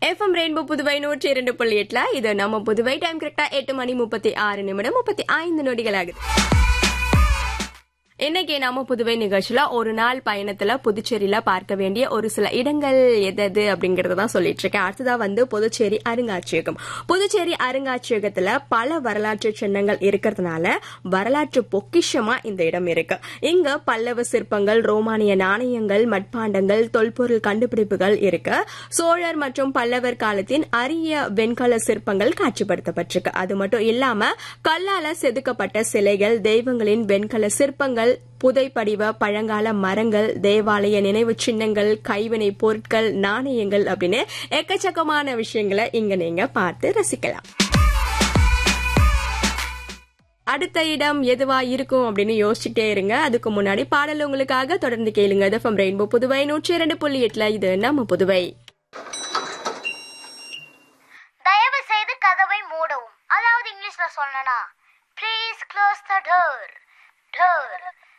FM rainbow Puduvai நூற்றி இரண்டு புள்ளி எட்டுல இது நம்ம புதுவை டைம் கரெக்டா எட்டு மணி முப்பத்தி ஆறு நிமிடம் முப்பத்தி ஐந்து நொடிகள் ஆகுது இன்னைக்கு நாம புதுவை நிகழ்ச்சியில ஒரு நாள் பயணத்துல புதுச்சேரியில பார்க்க வேண்டிய ஒரு சில இடங்கள் எதது அப்படிங்கறத தான் சொல்லிட்டு இருக்கேன் அடுத்ததா வந்து புதுச்சேரி அருங்காட்சியகம் புதுச்சேரி அருங்காட்சியகத்துல பல வரலாற்று சின்னங்கள் இருக்கிறதுனால வரலாற்று பொக்கிஷமா இந்த இடம் இருக்கு இங்க பல்லவ சிற்பங்கள் ரோமானிய நாணயங்கள் மட்பாண்டங்கள் தொல்பொருள் கண்டுபிடிப்புகள் இருக்கு சோழர் மற்றும் பல்லவர் காலத்தின் அரிய வெண்கல சிற்பங்கள் காட்சிப்படுத்தப்பட்டிருக்கு அது மட்டும் இல்லாம கல்லால செதுக்கப்பட்ட சிலைகள் தெய்வங்களின் வெண்கல சிற்பங்கள் புதைப்படிவ பழங்கால மரங்கள் தேவாலய நினைவு சின்னங்கள் கைவினை பொருட்கள் நாணயங்கள் அப்படின்னு எக்கச்சக்கமான விஷயங்களை இங்க நீங்க பார்த்து ரசிக்கலாம் அடுத்த இடம் எதுவா இருக்கும் அப்படின்னு யோசிச்சுட்டே இருங்க அதுக்கு முன்னாடி பாடல் உங்களுக்காக தொடர்ந்து கேளுங்க எஃப்எம் ரெயின்போ புதுவை நூற்றி இரண்டு புள்ளி எட்டுல இது நம்ம புதுவை தயவு செய்து கதவை மூடவும் அதாவது இங்கிலீஷ்ல சொல்லனா please close the door door